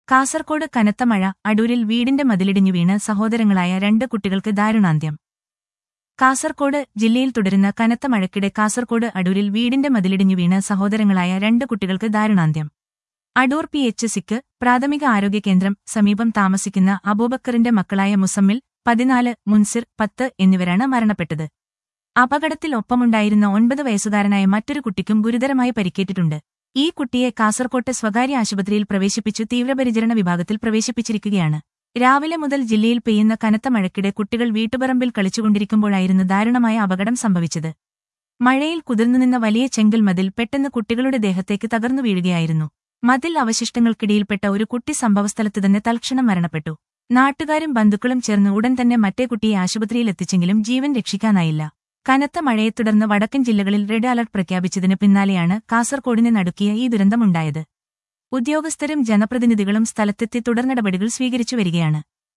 കാസർകോട് കനത്ത മഴ അടൂരിൽ വീടിന്റെ മതിലിടിഞ്ഞു വീണ് സഹോദരങ്ങളായ രണ്ട് കുട്ടികൾക്ക് ദാരുണാന്ത്യം കാസർകോട് ജില്ലയിൽ തുടരുന്ന കനത്ത മഴയ്ക്കിടെ കാസർകോട് അടൂരിൽ വീടിന്റെ മതിലിടിഞ്ഞു വീണ് സഹോദരങ്ങളായ രണ്ട് കുട്ടികൾക്ക് ദാരുണാന്ത്യം അടൂർ പി എച്ച് സിക്ക് പ്രാഥമിക ആരോഗ്യ കേന്ദ്രം സമീപം താമസിക്കുന്ന അബൂബക്കറിന്റെ മക്കളായ മുസമ്മിൽ പതിനാല് മുൻസിർ പത്ത് എന്നിവരാണ് മരണപ്പെട്ടത് അപകടത്തിൽ ഒപ്പമുണ്ടായിരുന്ന ഒൻപത് വയസ്സുകാരനായ മറ്റൊരു കുട്ടിക്കും ഗുരുതരമായി പരിക്കേറ്റിട്ടുണ്ട് ഈ കുട്ടിയെ കാസർകോട്ടെ സ്വകാര്യ ആശുപത്രിയിൽ പ്രവേശിപ്പിച്ചു തീവ്രപരിചരണ വിഭാഗത്തിൽ പ്രവേശിപ്പിച്ചിരിക്കുകയാണ് രാവിലെ മുതൽ ജില്ലയിൽ പെയ്യുന്ന കനത്ത മഴയ്ക്കിടെ കുട്ടികൾ വീട്ടുപറമ്പിൽ കളിച്ചുകൊണ്ടിരിക്കുമ്പോഴായിരുന്നു ദാരുണമായ അപകടം സംഭവിച്ചത് മഴയിൽ കുതിർന്നുനിന്ന വലിയ ചെങ്കൽ മതിൽ പെട്ടെന്ന് കുട്ടികളുടെ ദേഹത്തേക്ക് തകർന്നു വീഴുകയായിരുന്നു മതിൽ അവശിഷ്ടങ്ങൾക്കിടയിൽപ്പെട്ട ഒരു കുട്ടി സംഭവസ്ഥലത്ത് തന്നെ തൽക്ഷണം മരണപ്പെട്ടു നാട്ടുകാരും ബന്ധുക്കളും ചേർന്ന് ഉടൻ തന്നെ മറ്റേ കുട്ടിയെ ആശുപത്രിയിൽ എത്തിച്ചെങ്കിലും ജീവൻ രക്ഷിക്കാനായില്ല കനത്ത മഴയെ തുടർന്ന് വടക്കൻ ജില്ലകളിൽ റെഡ് അലർട്ട് പ്രഖ്യാപിച്ചതിന് പിന്നാലെയാണ് കാസർകോടിനെ നടുക്കിയ ഈ ദുരന്തമുണ്ടായത് ഉദ്യോഗസ്ഥരും ജനപ്രതിനിധികളും സ്ഥലത്തെത്തി തുടർനടപടികൾ സ്വീകരിച്ചു വരികയാണ്